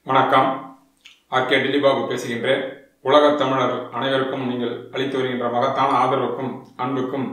வணக்கம் ஆர்கே டில்லிபாபு பேசுகின்றேன் உலகத் தமிழர் அனைவருக்கும் நீங்கள் அளித்து வருகின்ற மகத்தான ஆதரவுக்கும் அன்புக்கும்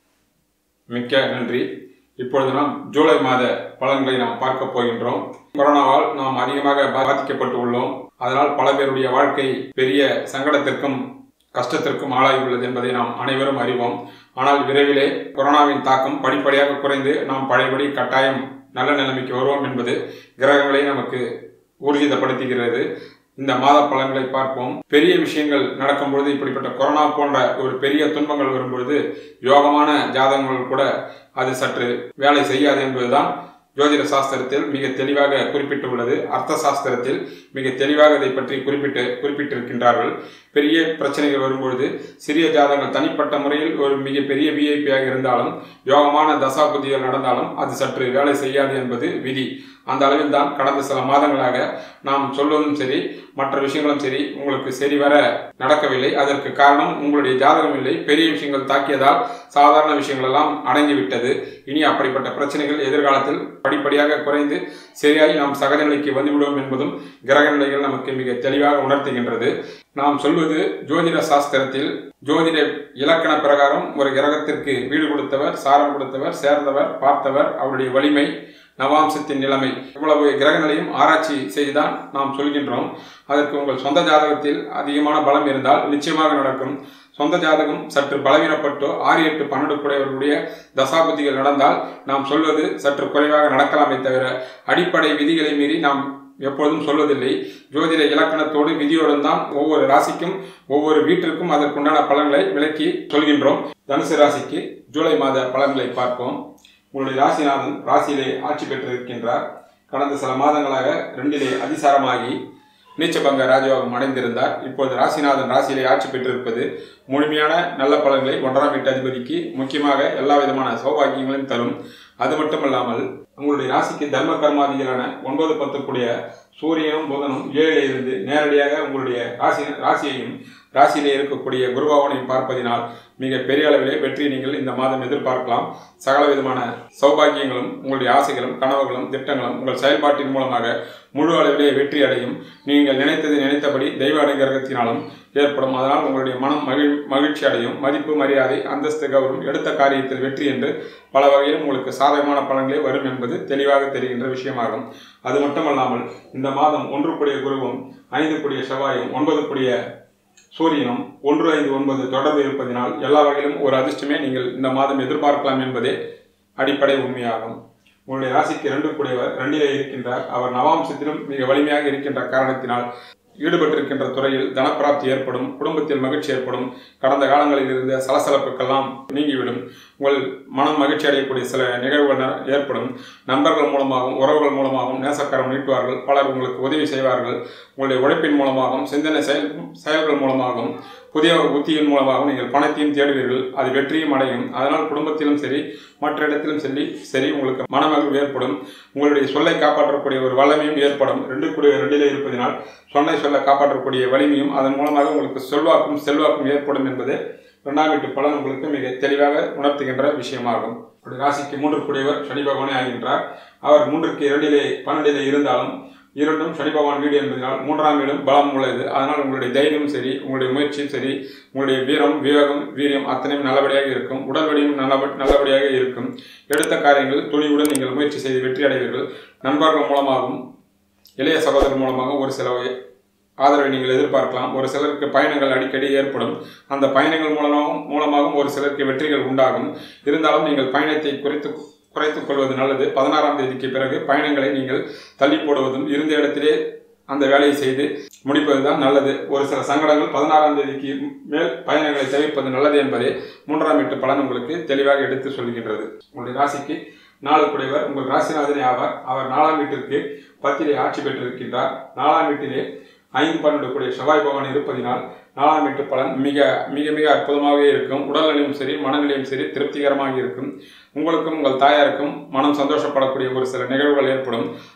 மிக்க நன்றி இப்பொழுது நாம் ஜூலை மாத பலன்களை நாம் பார்க்க போகின்றோம் கொரோனாவால் நாம் அதிகமாக பாதிக்கப்பட்டு உள்ளோம் அதனால் பல பேருடைய வாழ்க்கை பெரிய சங்கடத்திற்கும் கஷ்டத்திற்கும் ஆளாகியுள்ளது என்பதை நாம் அனைவரும் அறிவோம் ஆனால் விரைவிலே கொரோனாவின் தாக்கம் படிப்படியாக குறைந்து நாம் பழையபடி கட்டாயம் நல்ல நிலைமைக்கு வருவோம் என்பது கிரகங்களே நமக்கு ஊர்ஜிதப்படுத்துகிறது இந்த மாத பலன்களை பார்ப்போம் பெரிய விஷயங்கள் நடக்கும் பொழுது இப்படிப்பட்ட கொரோனா போன்ற ஒரு பெரிய துன்பங்கள் வரும்பொழுது யோகமான ஜாதகங்கள் கூட அது சற்று வேலை செய்யாது என்பதுதான் ஜோதிட சாஸ்திரத்தில் மிக தெளிவாக குறிப்பிட்டுள்ளது அர்த்த சாஸ்திரத்தில் மிக தெளிவாக இதை பற்றி குறிப்பிட்டு குறிப்பிட்டிருக்கின்றார்கள் பெரிய பிரச்சனைகள் வரும்பொழுது சிறிய ஜாதகங்கள் தனிப்பட்ட முறையில் ஒரு மிக பெரிய விஐபியாக இருந்தாலும் யோகமான தசா புத்திகள் நடந்தாலும் அது சற்று வேலை செய்யாது என்பது விதி அந்த அளவில் தான் கடந்த சில மாதங்களாக நாம் சொல்வதும் சரி மற்ற விஷயங்களும் சரி உங்களுக்கு சரி வர நடக்கவில்லை அதற்கு காரணம் உங்களுடைய ஜாதகம் இல்லை பெரிய விஷயங்கள் தாக்கியதால் சாதாரண விஷயங்கள் எல்லாம் அடங்கிவிட்டது இனி அப்படிப்பட்ட பிரச்சனைகள் எதிர்காலத்தில் படிப்படியாக குறைந்து சரியாய் நாம் சகஜ நிலைக்கு வந்துவிடுவோம் என்பதும் கிரக நிலைகள் நமக்கு மிக தெளிவாக உணர்த்துகின்றது நாம் சொல்வது ஜோதிட சாஸ்திரத்தில் ஜோதிட இலக்கண பிரகாரம் ஒரு கிரகத்திற்கு வீடு கொடுத்தவர் சாரம் கொடுத்தவர் சேர்ந்தவர் பார்த்தவர் அவருடைய வலிமை நவாம்சத்தின் நிலைமை இவ்வளவு கிரக நிலையும் ஆராய்ச்சி செய்துதான் நாம் சொல்கின்றோம் அதற்கு உங்கள் சொந்த ஜாதகத்தில் அதிகமான பலம் இருந்தால் நிச்சயமாக நடக்கும் சொந்த ஜாதகம் சற்று பலவீனப்பட்டோ ஆறு எட்டு பன்னெண்டு குடையவர்களுடைய தசாபதிகள் நடந்தால் நாம் சொல்வது சற்று குறைவாக நடக்கலாமே தவிர அடிப்படை விதிகளை மீறி நாம் எப்பொழுதும் சொல்வதில்லை ஜோதிட இலக்கணத்தோடு விதியோடு தான் ஒவ்வொரு ராசிக்கும் ஒவ்வொரு வீட்டிற்கும் அதற்குண்டான பலன்களை விளக்கி சொல்கின்றோம் தனுசு ராசிக்கு ஜூலை மாத பலன்களை பார்ப்போம் உங்களுடைய ராசிநாதன் ராசியிலே ஆட்சி பெற்றிருக்கின்றார் கடந்த சில மாதங்களாக ரெண்டிலே அதிசாரமாகி நீச்சபங்க ராஜயோகம் அடைந்திருந்தார் இப்போது ராசிநாதன் ராசியிலே ஆட்சி பெற்றிருப்பது முழுமையான நல்ல பலன்களை ஒன்றாம் வீட்டு அதிபதிக்கு முக்கியமாக எல்லா விதமான சௌபாகியங்களையும் தரும் அது மட்டுமல்லாமல் உங்களுடைய ராசிக்கு தர்ம கர்மாதிகளான ஒன்பது பத்துக்குடைய சூரியனும் புதனும் ஏழிலே இருந்து நேரடியாக உங்களுடைய ராசி ராசியையும் ராசியிலே இருக்கக்கூடிய குருபவனையும் பார்ப்பதினால் மிக பெரிய அளவிலே வெற்றி நீங்கள் இந்த மாதம் எதிர்பார்க்கலாம் சகல விதமான சௌபாகியங்களும் உங்களுடைய ஆசைகளும் கனவுகளும் திட்டங்களும் உங்கள் செயல்பாட்டின் மூலமாக முழு அளவிலே வெற்றி அடையும் நீங்கள் நினைத்தது நினைத்தபடி தெய்வ அனுகிரகத்தினாலும் ஏற்படும் அதனால் உங்களுடைய மனம் மகிழ் மகிழ்ச்சி அடையும் மதிப்பு மரியாதை அந்தஸ்து கௌரவம் எடுத்த காரியத்தில் வெற்றி என்று பல வகையிலும் உங்களுக்கு சாதகமான பலன்களே வரும் என்பது தெளிவாக தெரிகின்ற விஷயமாகும் அது மட்டுமல்லாமல் இந்த மாதம் ஒன்று கூடிய குருவும் ஐந்து கூடிய செவ்வாயும் ஒன்பது கூடிய சூரியனும் ஒன்று ஐந்து ஒன்பது தொடர்பு இருப்பதினால் எல்லா வகையிலும் ஒரு அதிர்ஷ்டமே நீங்கள் இந்த மாதம் எதிர்பார்க்கலாம் என்பதே அடிப்படை உண்மையாகும் உங்களுடைய ராசிக்கு ரெண்டு கூடியவர் ரெண்டிலே இருக்கின்றார் அவர் நவாம்சத்திலும் மிக வலிமையாக இருக்கின்ற காரணத்தினால் ஈடுபட்டிருக்கின்ற துறையில் தனப்பிராப்தி ஏற்படும் குடும்பத்தில் மகிழ்ச்சி ஏற்படும் கடந்த காலங்களில் இருந்த சலசலப்புக்கெல்லாம் நீங்கிவிடும் உங்கள் மனம் மகிழ்ச்சி அடையக்கூடிய சில நிகழ்வுகள் ஏற்படும் நண்பர்கள் மூலமாகவும் உறவுகள் மூலமாகவும் நேசக்கரம் நீட்டுவார்கள் பலர் உங்களுக்கு உதவி செய்வார்கள் உங்களுடைய உழைப்பின் மூலமாகவும் சிந்தனை செயல் செயல்கள் மூலமாகவும் புதிய உத்தியின் மூலமாகவும் நீங்கள் பணத்தையும் தேடுவீர்கள் அது வெற்றியும் அடையும் அதனால் குடும்பத்திலும் சரி மற்ற இடத்திலும் சரி சரி உங்களுக்கு மனமகிழ்வு ஏற்படும் உங்களுடைய சொல்லை காப்பாற்றக்கூடிய ஒரு வல்லமையும் ஏற்படும் ரெண்டு கூடிய ரெண்டிலே இருப்பதனால் சொன்னை சொல்ல காப்பாற்றக்கூடிய வலிமையும் அதன் மூலமாக உங்களுக்கு சொல்வாக்கும் செல்வாக்கும் ஏற்படும் என்பது இரண்டாம் வீட்டு பலன் உங்களுக்கு மிக தெளிவாக உணர்த்துகின்ற விஷயமாகும் ராசிக்கு மூன்று கூடியவர் சனி பகவானே ஆகின்றார் அவர் மூன்றுக்கு இரண்டிலே பன்னெண்டிலே இருந்தாலும் இரண்டும் சனி பகவான் வீடு என்பதனால் மூன்றாம் வீடும் பலம் உள்ளது அதனால் உங்களுடைய தைரியமும் சரி உங்களுடைய முயற்சியும் சரி உங்களுடைய வீரம் விவேகம் வீரியம் அத்தனையும் நல்லபடியாக இருக்கும் உடல் வலியும் நல்ல நல்லபடியாக இருக்கும் எடுத்த காரியங்கள் துணிவுடன் நீங்கள் முயற்சி செய்து வெற்றி அடைவீர்கள் நண்பர்கள் மூலமாகவும் இளைய சகோதரர் மூலமாக ஒரு சில ஆதரவை நீங்கள் எதிர்பார்க்கலாம் ஒரு சிலருக்கு பயணங்கள் அடிக்கடி ஏற்படும் அந்த பயணங்கள் மூலமாகவும் மூலமாகவும் ஒரு சிலருக்கு வெற்றிகள் உண்டாகும் இருந்தாலும் நீங்கள் பயணத்தை குறைத்து குறைத்துக் கொள்வது நல்லது பதினாறாம் தேதிக்கு பிறகு பயணங்களை நீங்கள் தள்ளி போடுவதும் இருந்த இடத்திலே அந்த வேலையை செய்து முடிப்பதுதான் நல்லது ஒரு சில சங்கடங்கள் பதினாறாம் தேதிக்கு மேல் பயணங்களை தவிர்ப்பது நல்லது என்பதே மூன்றாம் வீட்டு பலன் உங்களுக்கு தெளிவாக எடுத்து சொல்கின்றது உங்களுடைய ராசிக்கு நாலு குடைவர் உங்கள் ராசிநாதனே ஆவார் அவர் நாலாம் வீட்டிற்கு பத்திலே ஆட்சி பெற்றிருக்கின்றார் நாலாம் வீட்டிலே ஐந்து பன்னெண்டு கூடிய செவ்வாய் பகவான் இருப்பதினால் நாலாம் வீட்டு பலன் மிக மிக மிக அற்புதமாகவே இருக்கும் உடல்நிலையும் சரி மனநிலையும் சரி திருப்திகரமாக இருக்கும் உங்களுக்கும் உங்கள் தாயாருக்கும் மனம் சந்தோஷப்படக்கூடிய ஒரு சில நிகழ்வுகள் ஏற்படும்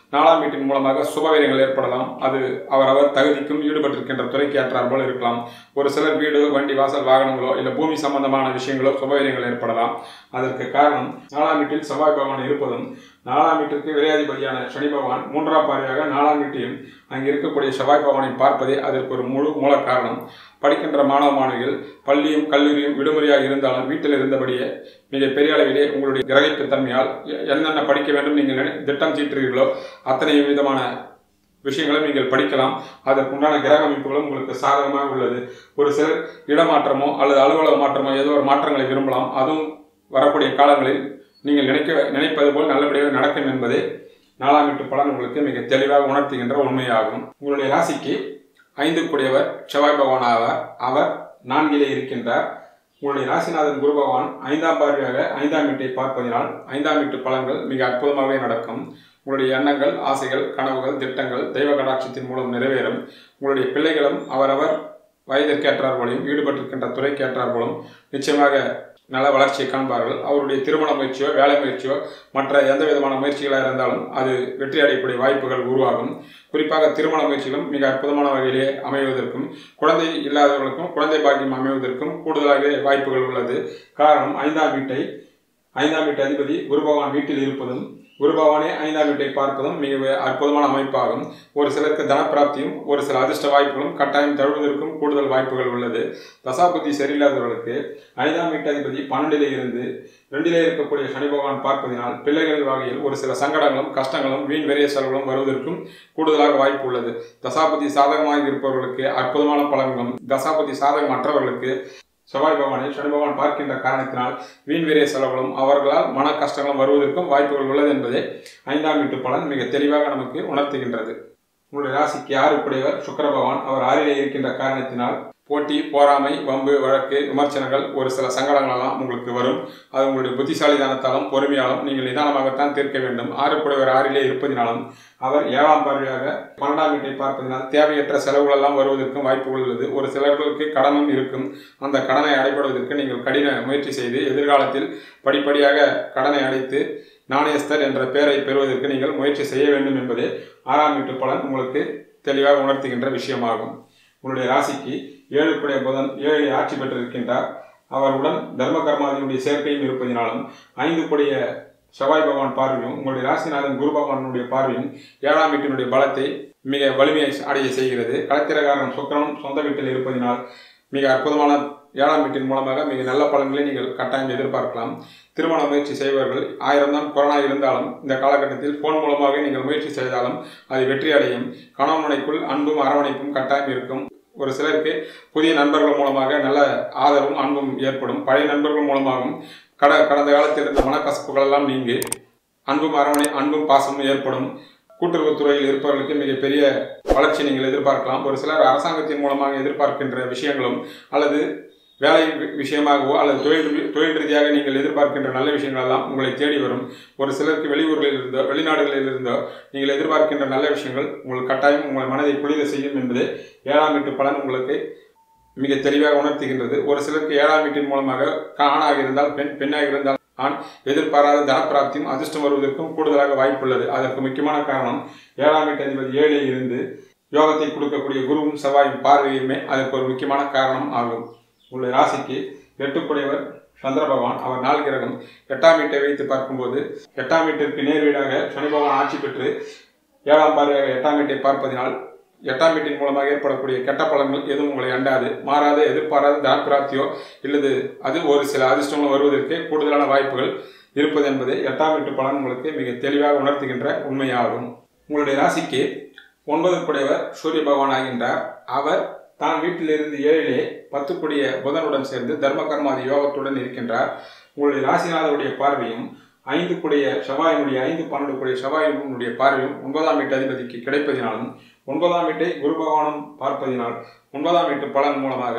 நாலாம் வீட்டின் மூலமாக சுபவீரியங்கள் ஏற்படலாம் அது அவரவர் தகுதிக்கும் ஈடுபட்டிருக்கின்ற துறைக்கு ஏற்றார் போல இருக்கலாம் ஒரு சிலர் வீடு வண்டி வாசல் வாகனங்களோ இல்லை பூமி சம்பந்தமான விஷயங்களோ சுபவீரியங்கள் ஏற்படலாம் அதற்கு காரணம் நாலாம் வீட்டில் செவ்வாய் பகவான் இருப்பதும் நாலாம் வீட்டிற்கு விரையாதிபதியான சனி பகவான் மூன்றாம் பார்வையாக நாலாம் வீட்டையும் அங்கே இருக்கக்கூடிய செவ்வாய் பகவானை பார்ப்பதே அதற்கு ஒரு முழு மூல காரணம் படிக்கின்ற மாணவ மாணவிகள் பள்ளியும் கல்லூரியும் விடுமுறையாக இருந்தாலும் வீட்டில் இருந்தபடியே மிக பெரிய அளவிலே உங்களுடைய கிரகிப்பு தன்மையால் எ- என்னென்ன படிக்க வேண்டும் நீங்கள் நினை- திட்டம் தீட்டுறீர்களோ அத்தனை விதமான விஷயங்களும் நீங்கள் படிக்கலாம் அதற்குண்டான கிரக அமைப்புகளும் உங்களுக்கு சாதகமாக உள்ளது ஒரு சிலர் இடமாற்றமோ அல்லது அலுவலக மாற்றமோ ஏதோ ஒரு மாற்றங்களை விரும்பலாம் அதுவும் வரக்கூடிய காலங்களில் நீங்கள் நினைக்க நினைப்பது போல் நல்லபடியாக நடக்கும் என்பதே நாலாம் வீட்டு பலன் உங்களுக்கு மிக தெளிவாக உணர்த்துகின்ற உண்மையாகும் உங்களுடைய ராசிக்கு ஐந்து கூடியவர் செவ்வாய் பகவான் ஆவார் அவர் நான்கிலே இருக்கின்றார் உங்களுடைய ராசிநாதன் குரு பகவான் ஐந்தாம் பார்வையாக ஐந்தாம் வீட்டை பார்ப்பதினால் ஐந்தாம் வீட்டு பலன்கள் மிக அற்புதமாகவே நடக்கும் உங்களுடைய எண்ணங்கள் ஆசைகள் கனவுகள் திட்டங்கள் தெய்வ கடாட்சத்தின் மூலம் நிறைவேறும் உங்களுடைய பிள்ளைகளும் அவரவர் வயதிற்கேற்றார் போலையும் ஈடுபட்டிருக்கின்ற துறைக்கேற்றார் போலும் நிச்சயமாக நல்ல வளர்ச்சியை காண்பார்கள் அவருடைய திருமண முயற்சியோ வேலை முயற்சியோ மற்ற எந்த விதமான முயற்சிகளாக இருந்தாலும் அது வெற்றி அடையக்கூடிய வாய்ப்புகள் உருவாகும் குறிப்பாக திருமண முயற்சிகளும் மிக அற்புதமான வகையிலே அமைவதற்கும் குழந்தை இல்லாதவர்களுக்கும் குழந்தை பாக்கியம் அமைவதற்கும் கூடுதலாகவே வாய்ப்புகள் உள்ளது காரணம் ஐந்தாம் வீட்டை ஐந்தாம் வீட்டு அதிபதி குரு பகவான் வீட்டில் இருப்பதும் குரு பகவானே ஐந்தாம் வீட்டை பார்ப்பதும் மிக அற்புதமான அமைப்பாகும் ஒரு சிலருக்கு தனப்பிராப்தியும் ஒரு சில அதிர்ஷ்ட வாய்ப்புகளும் கட்டாயம் தழுவதற்கும் கூடுதல் வாய்ப்புகள் உள்ளது தசாபுத்தி சரியில்லாதவர்களுக்கு ஐந்தாம் வீட்டு அதிபதி பன்னெண்டிலே இருந்து ரெண்டிலே இருக்கக்கூடிய சனி பகவான் பார்ப்பதினால் பிள்ளைகள் வகையில் ஒரு சில சங்கடங்களும் கஷ்டங்களும் வீண் விரைய செலவுகளும் வருவதற்கும் கூடுதலாக வாய்ப்பு உள்ளது தசாபதி சாதகமாக இருப்பவர்களுக்கு அற்புதமான பலன்களும் தசாபதி சாதகமற்றவர்களுக்கு செவ்வாய் பகவானை சனி பகவான் பார்க்கின்ற காரணத்தினால் வீண் விரைய செலவுகளும் அவர்களால் மன கஷ்டங்களும் வருவதற்கும் வாய்ப்புகள் உள்ளது என்பதை ஐந்தாம் வீட்டு பலன் மிக தெளிவாக நமக்கு உணர்த்துகின்றது உங்களுடைய ராசிக்கு ஆறுக்குடையவர் சுக்கிர பகவான் அவர் ஆறிலே இருக்கின்ற காரணத்தினால் போட்டி போராமை வம்பு வழக்கு விமர்சனங்கள் ஒரு சில சங்கடங்கள் எல்லாம் உங்களுக்கு வரும் அது உங்களுடைய புத்திசாலிதானத்தாலும் பொறுமையாலும் நீங்கள் நிதானமாகத்தான் தீர்க்க வேண்டும் ஆறுக்குடையவர் ஆறிலே இருப்பதினாலும் அவர் ஏழாம் பார்வையாக பன்னெண்டாம் வீட்டை பார்ப்பதினால் தேவையற்ற செலவுகள் எல்லாம் வருவதற்கும் வாய்ப்புகள் உள்ளது ஒரு சிலர்களுக்கு கடனும் இருக்கும் அந்த கடனை அடைபடுவதற்கு நீங்கள் கடின முயற்சி செய்து எதிர்காலத்தில் படிப்படியாக கடனை அடைத்து நாணயஸ்தர் என்ற பெயரை பெறுவதற்கு நீங்கள் முயற்சி செய்ய வேண்டும் என்பதே ஆறாம் வீட்டு பலன் உங்களுக்கு தெளிவாக உணர்த்துகின்ற விஷயமாகும் உங்களுடைய ராசிக்கு ஏழுக்குடைய புதன் ஏழை ஆட்சி பெற்றிருக்கின்றார் அவருடன் தர்ம கர்மாதியுடைய சேர்க்கையும் இருப்பதினாலும் ஐந்து கூடிய செவ்வாய் பகவான் பார்வையும் உங்களுடைய ராசிநாதன் குரு பகவானுடைய பார்வையும் ஏழாம் வீட்டினுடைய பலத்தை மிக வலிமையை அடைய செய்கிறது களத்திரகாரன் சுக்கிரனும் சொந்த வீட்டில் இருப்பதினால் மிக அற்புதமான ஏழாம் வீட்டின் மூலமாக மிக நல்ல பலன்களை நீங்கள் கட்டாயம் எதிர்பார்க்கலாம் திருமண முயற்சி செய்பவர்கள் ஆயிரம் தான் கொரோனா இருந்தாலும் இந்த காலகட்டத்தில் போன் மூலமாக நீங்கள் முயற்சி செய்தாலும் அது வெற்றி அடையும் கணவனுடைக்குள் அன்பும் அரவணைப்பும் கட்டாயம் இருக்கும் ஒரு சிலருக்கு புதிய நண்பர்கள் மூலமாக நல்ல ஆதரவும் அன்பும் ஏற்படும் பழைய நண்பர்கள் மூலமாகவும் கட கடந்த காலத்தில் இருந்த மனக்கசப்புகள் எல்லாம் நீங்கி அன்பும் அரவணை அன்பும் பாசமும் ஏற்படும் கூட்டுறவுத் துறையில் இருப்பவர்களுக்கு மிகப்பெரிய வளர்ச்சி நீங்கள் எதிர்பார்க்கலாம் ஒரு சிலர் அரசாங்கத்தின் மூலமாக எதிர்பார்க்கின்ற விஷயங்களும் அல்லது வேலை வி- விஷயமாகவோ அல்லது தொழில் ரீ- தொழில் ரீதியாக நீங்கள் எதிர்பார்க்கின்ற நல்ல விஷயங்கள் எல்லாம் உங்களை தேடி வரும் ஒரு சிலருக்கு வெளியூர்களில் இருந்தோ வெளிநாடுகளில் இருந்தோ நீங்கள் எதிர்பார்க்கின்ற நல்ல விஷயங்கள் உங்கள் கட்டாயம் உங்கள் மனதை குளிர செய்யும் என்பது ஏழாம் வீட்டு பலன் உங்களுக்கு மிக தெளிவாக உணர்த்துகின்றது ஒரு சிலருக்கு ஏழாம் வீட்டின் மூலமாக ஆணாக இருந்தால் பெண் பெண்ணாக இருந்தால் ஆண் எதிர்பாராத தனப்பிராப்தியும் அதிர்ஷ்டம் வருவதற்கும் கூடுதலாக வாய்ப்புள்ளது அதற்கு முக்கியமான காரணம் ஏழாம் வீட்டு அதிபதி ஏழில் இருந்து யோகத்தை கொடுக்கக்கூடிய குருவும் செவ்வாயும் பார்வையுமே அதற்கு ஒரு முக்கியமான காரணம் ஆகும் உங்களுடைய ராசிக்கு எட்டுக்குடையவர் சந்திர பகவான் அவர் நாள் கிரகம் எட்டாம் வீட்டை வைத்து பார்க்கும்போது எட்டாம் வீட்டிற்கு நேர் வீடாக சனி பகவான் ஆட்சி பெற்று ஏழாம் பார்வையாக எட்டாம் வீட்டை பார்ப்பதினால் எட்டாம் வீட்டின் மூலமாக ஏற்படக்கூடிய கெட்ட பலன்கள் எதுவும் உங்களை அண்டாது மாறாத எதிர்பாராத தனப்பிராப்தியோ இல்லது அது ஒரு சில அதிர்ஷ்டங்கள் வருவதற்கு கூடுதலான வாய்ப்புகள் இருப்பது என்பது எட்டாம் வீட்டு பலன் உங்களுக்கு மிக தெளிவாக உணர்த்துகின்ற உண்மையாகும் உங்களுடைய ராசிக்கு ஒன்பது குடையவர் சூரிய பகவான் ஆகின்றார் அவர் தான் வீட்டிலிருந்து ஏழிலே பத்துக்குடிய புதனுடன் சேர்ந்து தர்ம கர்மாதி யோகத்துடன் இருக்கின்றார் உங்களுடைய ராசிநாதனுடைய பார்வையும் ஐந்து கூடிய செவ்வாயினுடைய ஐந்து பன்னெண்டு கூடிய செவ்வாயினுடைய பார்வையும் ஒன்பதாம் வீட்டு அதிபதிக்கு கிடைப்பதினாலும் ஒன்பதாம் வீட்டை குரு பகவானும் பார்ப்பதினால் ஒன்பதாம் வீட்டு பலன் மூலமாக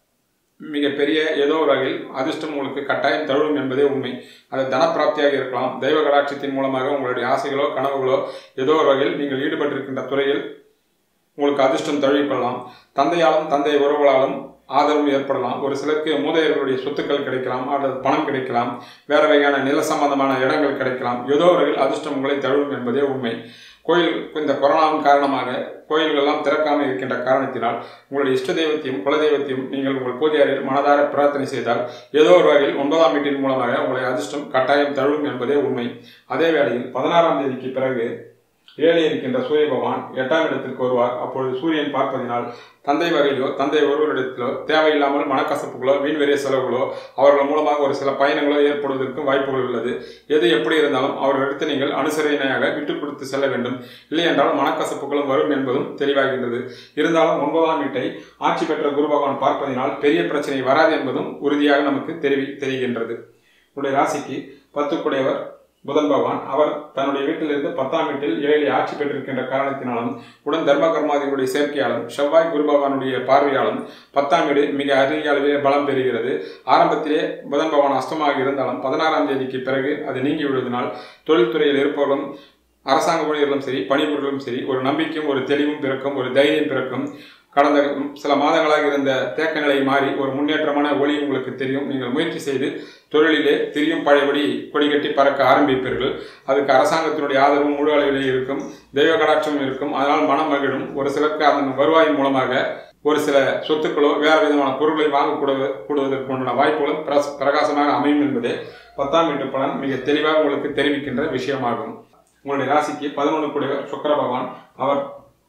மிகப்பெரிய ஏதோ ஒரு வகையில் அதிர்ஷ்டம் உங்களுக்கு கட்டாயம் தழுவும் என்பதே உண்மை அது தனப்பிராப்தியாக இருக்கலாம் தெய்வ கடாட்சத்தின் மூலமாக உங்களுடைய ஆசைகளோ கனவுகளோ ஏதோ ஒரு வகையில் நீங்கள் ஈடுபட்டிருக்கின்ற துறையில் உங்களுக்கு அதிர்ஷ்டம் தழுவிக்கொள்ளலாம் தந்தையாலும் தந்தை உறவுகளாலும் ஆதரவும் ஏற்படலாம் ஒரு சிலருக்கு மூதையர்களுடைய சொத்துக்கள் கிடைக்கலாம் அல்லது பணம் கிடைக்கலாம் வேற வகையான நில சம்பந்தமான இடங்கள் கிடைக்கலாம் ஏதோ ஒரு வகையில் அதிர்ஷ்டம் உங்களை தழுவும் என்பதே உண்மை கோயில் இந்த கொரோனாவின் காரணமாக கோயில்கள் எல்லாம் திறக்காமல் இருக்கின்ற காரணத்தினால் உங்களுடைய இஷ்ட தெய்வத்தையும் குலதெய்வத்தையும் நீங்கள் உங்கள் பூஜை அறையில் மனதார பிரார்த்தனை செய்தால் ஏதோ ஒரு வகையில் ஒன்பதாம் வீட்டின் மூலமாக உங்களை அதிர்ஷ்டம் கட்டாயம் தழுவும் என்பதே உண்மை அதே வேளையில் பதினாறாம் தேதிக்கு பிறகு ஏழை இருக்கின்ற சூரிய பகவான் எட்டாம் இடத்திற்கு வருவார் அப்பொழுது சூரியன் பார்ப்பதினால் தந்தை வகையிலோ தந்தை ஒருவரிடத்திலோ தேவையில்லாமல் மனக்கசப்புகளோ வீண்வெறிய செலவுகளோ அவர்கள் மூலமாக ஒரு சில பயணங்களோ ஏற்படுவதற்கும் வாய்ப்புகள் உள்ளது எது எப்படி இருந்தாலும் அவர்களிடத்து நீங்கள் அனுசரணையாக விட்டுக் கொடுத்து செல்ல வேண்டும் இல்லை என்றால் மனக்கசப்புகளும் வரும் என்பதும் தெளிவாகின்றது இருந்தாலும் ஒன்பதாம் வீட்டை ஆட்சி பெற்ற குரு பகவான் பார்ப்பதினால் பெரிய பிரச்சனை வராது என்பதும் உறுதியாக நமக்கு தெரிவி தெரிகின்றது உடைய ராசிக்கு பத்துக்குடையவர் புதன் பகவான் அவர் தன்னுடைய வீட்டிலிருந்து பத்தாம் வீட்டில் ஏழை ஆட்சி பெற்றிருக்கின்ற காரணத்தினாலும் உடன் தர்ம கர்மாதிகளுடைய சேர்க்கையாலும் செவ்வாய் குரு பகவானுடைய பார்வையாலும் பத்தாம் வீடு மிக அதிக அளவிலே பலம் பெறுகிறது ஆரம்பத்திலே புதன் பகவான் அஸ்தமாக இருந்தாலும் பதினாறாம் தேதிக்கு பிறகு அது நீங்கி விடுவதனால் தொழில்துறையில் இருப்பவர்களும் அரசாங்க ஊழியர்களும் சரி பணிபுரிகளும் சரி ஒரு நம்பிக்கையும் ஒரு தெளிவும் பிறக்கும் ஒரு தைரியம் பிறக்கும் கடந்த சில மாதங்களாக இருந்த தேக்க நிலை மாறி ஒரு முன்னேற்றமான ஒளி உங்களுக்கு தெரியும் நீங்கள் முயற்சி செய்து தொழிலிலே திரியும் பழையபடி கொடிகட்டி பறக்க ஆரம்பிப்பீர்கள் அதுக்கு அரசாங்கத்தினுடைய ஆதரவும் முழு அளவிலே இருக்கும் தெய்வ கடாட்சமும் இருக்கும் அதனால் மனம் மகிழும் ஒரு சிலருக்கு அதன் வருவாயின் மூலமாக ஒரு சில சொத்துக்களோ வேறு விதமான பொருட்களை வாங்கக்கூட கூடுவதற்கு உண்டான வாய்ப்புகளும் பிரஸ் பிரகாசமாக அமையும் என்பதே பத்தாம் வீட்டு பலன் மிக தெளிவாக உங்களுக்கு தெரிவிக்கின்ற விஷயமாகும் உங்களுடைய ராசிக்கு பதினொன்று கூடியவர் சுக்கர பகவான் அவர்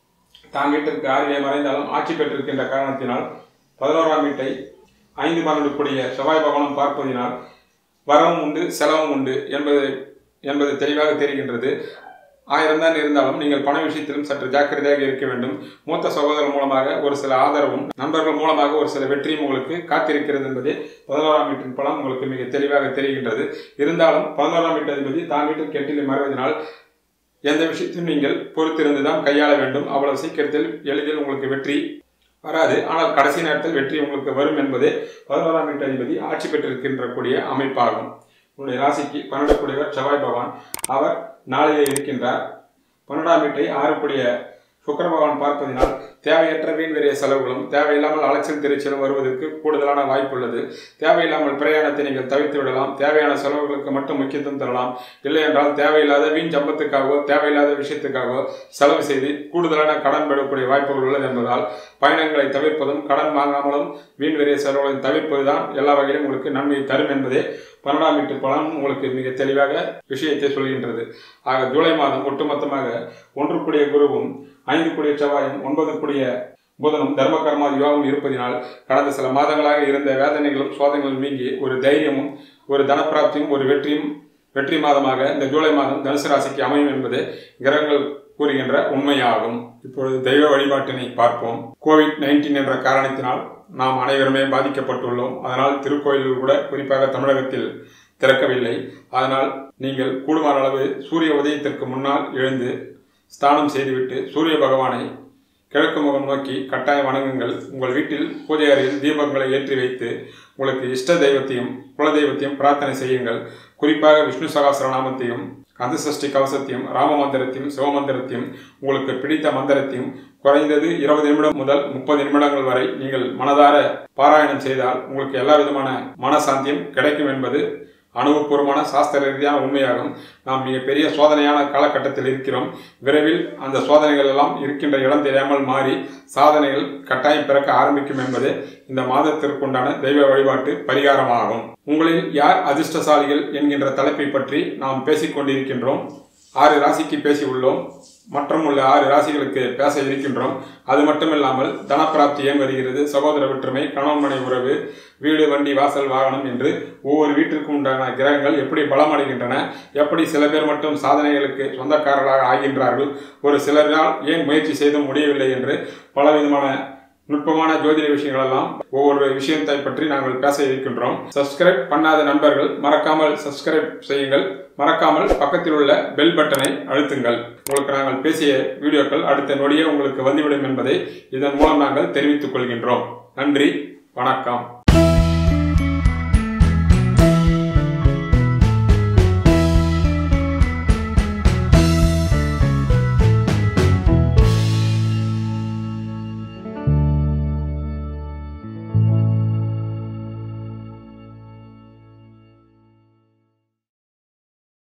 தான் வீட்டிற்கு ஆறிலே மறைந்தாலும் ஆட்சி பெற்றிருக்கின்ற காரணத்தினால் பதினோராம் வீட்டை ஐந்து பன்னெண்டு கூடிய செவ்வாய் பகவானும் பார்ப்பதினால் வரவும் உண்டு செலவும் உண்டு என்பது என்பது தெளிவாக தெரிகின்றது ஆயிரம் தான் இருந்தாலும் நீங்கள் பண விஷயத்திலும் சற்று ஜாக்கிரதையாக இருக்க வேண்டும் மூத்த சகோதரர் மூலமாக ஒரு சில ஆதரவும் நண்பர்கள் மூலமாக ஒரு சில வெற்றியும் உங்களுக்கு காத்திருக்கிறது என்பதே பதினோராம் வீட்டின் பலம் உங்களுக்கு மிக தெளிவாக தெரிகின்றது இருந்தாலும் பதினோராம் வீட்டு அதிபதி தான் வீட்டில் கெட்டில் மறைவதனால் எந்த விஷயத்தையும் நீங்கள் பொறுத்திருந்து தான் கையாள வேண்டும் அவ்வளவு சீக்கிரத்தில் எளிதில் உங்களுக்கு வெற்றி வராது ஆனால் கடைசி நேரத்தில் வெற்றி உங்களுக்கு வரும் என்பதே பதினோராம் வீட்டு அதிபதி ஆட்சி பெற்றிருக்கின்ற கூடிய அமைப்பாகும் உன்னுடைய ராசிக்கு பன்னெண்டு கூடியவர் செவ்வாய் பகவான் அவர் நாளிலே இருக்கின்றார் பன்னெண்டாம் வீட்டை ஆறுக்குடிய சுக்கர பகவான் பார்ப்பதினால் தேவையற்ற வீண்வெறிய செலவுகளும் தேவையில்லாமல் அலைச்சல் திருச்சலும் வருவதற்கு கூடுதலான வாய்ப்புள்ளது தேவையில்லாமல் பிரயாணத்தை நீங்கள் தவிர்த்து விடலாம் தேவையான செலவுகளுக்கு மட்டும் முக்கியத்துவம் தரலாம் இல்லை என்றால் தேவையில்லாத வீண் சம்பத்துக்காகவோ தேவையில்லாத விஷயத்துக்காகவோ செலவு செய்து கூடுதலான கடன் பெறக்கூடிய வாய்ப்புகள் உள்ளது என்பதால் பயணங்களை தவிர்ப்பதும் கடன் வாங்காமலும் வீண் வெறிய செலவுகளை தவிர்ப்பதுதான் எல்லா வகையிலும் உங்களுக்கு நன்மையை தரும் என்பதே பன்னெண்டாம் வீட்டு பலன் உங்களுக்கு மிக தெளிவாக விஷயத்தை சொல்கின்றது ஆக ஜூலை மாதம் ஒட்டுமொத்தமாக ஒன்று கூடிய குருவும் ஐந்து கூடிய செவ்வாயும் ஒன்பது கூடிய புதனும் தர்ம கர்மா யோகம் இருப்பதினால் கடந்த சில மாதங்களாக இருந்த வேதனைகளும் சோதனைகளும் நீங்கி ஒரு தைரியமும் ஒரு தனப்பிராப்தியும் ஒரு வெற்றியும் வெற்றி மாதமாக இந்த ஜூலை மாதம் தனுசு ராசிக்கு அமையும் என்பது கிரகங்கள் கூறுகின்ற உண்மையாகும் இப்பொழுது தெய்வ வழிபாட்டினை பார்ப்போம் கோவிட் நைன்டீன் என்ற காரணத்தினால் நாம் அனைவருமே பாதிக்கப்பட்டுள்ளோம் அதனால் திருக்கோயில்கள் கூட குறிப்பாக தமிழகத்தில் திறக்கவில்லை அதனால் நீங்கள் கூடுமான அளவு சூரிய உதயத்திற்கு முன்னால் எழுந்து ஸ்தானம் செய்துவிட்டு சூரிய பகவானை கிழக்கு முகம் நோக்கி கட்டாயம் வணங்குங்கள் உங்கள் வீட்டில் பூஜை அறையில் தீபங்களை ஏற்றி வைத்து உங்களுக்கு இஷ்ட தெய்வத்தையும் குல தெய்வத்தையும் பிரார்த்தனை செய்யுங்கள் குறிப்பாக விஷ்ணு சகாசிரநாமத்தையும் கந்தசஷ்டி கவசத்தையும் ராம மந்திரத்தையும் சிவமந்திரத்தையும் உங்களுக்கு பிடித்த மந்திரத்தையும் குறைந்தது இருபது நிமிடம் முதல் முப்பது நிமிடங்கள் வரை நீங்கள் மனதார பாராயணம் செய்தால் உங்களுக்கு எல்லா விதமான மனசாந்தியம் கிடைக்கும் என்பது அனுபவபூர்வமான சாஸ்திர ரீதியான உண்மையாகும் நாம் மிகப்பெரிய சோதனையான காலகட்டத்தில் இருக்கிறோம் விரைவில் அந்த சோதனைகள் எல்லாம் இருக்கின்ற இடம் தெரியாமல் மாறி சாதனைகள் கட்டாயம் பிறக்க ஆரம்பிக்கும் என்பது இந்த மாதத்திற்குண்டான தெய்வ வழிபாட்டு பரிகாரமாகும் உங்களில் யார் அதிர்ஷ்டசாலிகள் என்கின்ற தலைப்பை பற்றி நாம் பேசிக் கொண்டிருக்கின்றோம் ஆறு ராசிக்கு பேசி உள்ளோம் மற்றும் உள்ள ஆறு ராசிகளுக்கு பேச இருக்கின்றோம் அது மட்டுமில்லாமல் தனப்பிராப்தி ஏன் வருகிறது சகோதர ஒற்றுமை கணவன் மனை உறவு வீடு வண்டி வாசல் வாகனம் என்று ஒவ்வொரு வீட்டிற்கும் உண்டான கிரகங்கள் எப்படி பலமடைகின்றன எப்படி சில பேர் மட்டும் சாதனைகளுக்கு சொந்தக்காரர்களாக ஆகின்றார்கள் ஒரு சிலரால் ஏன் முயற்சி செய்தும் முடியவில்லை என்று பலவிதமான நுட்பமான ஜோதிட விஷயங்கள் எல்லாம் ஒவ்வொரு விஷயத்தை பற்றி நாங்கள் பேச இருக்கின்றோம் சப்ஸ்கிரைப் பண்ணாத நண்பர்கள் மறக்காமல் சப்ஸ்கிரைப் செய்யுங்கள் மறக்காமல் பக்கத்தில் உள்ள பெல் பட்டனை அழுத்துங்கள் உங்களுக்கு நாங்கள் பேசிய வீடியோக்கள் அடுத்த நொடியே உங்களுக்கு வந்துவிடும் என்பதை இதன் மூலம் நாங்கள் தெரிவித்துக் கொள்கின்றோம் நன்றி வணக்கம்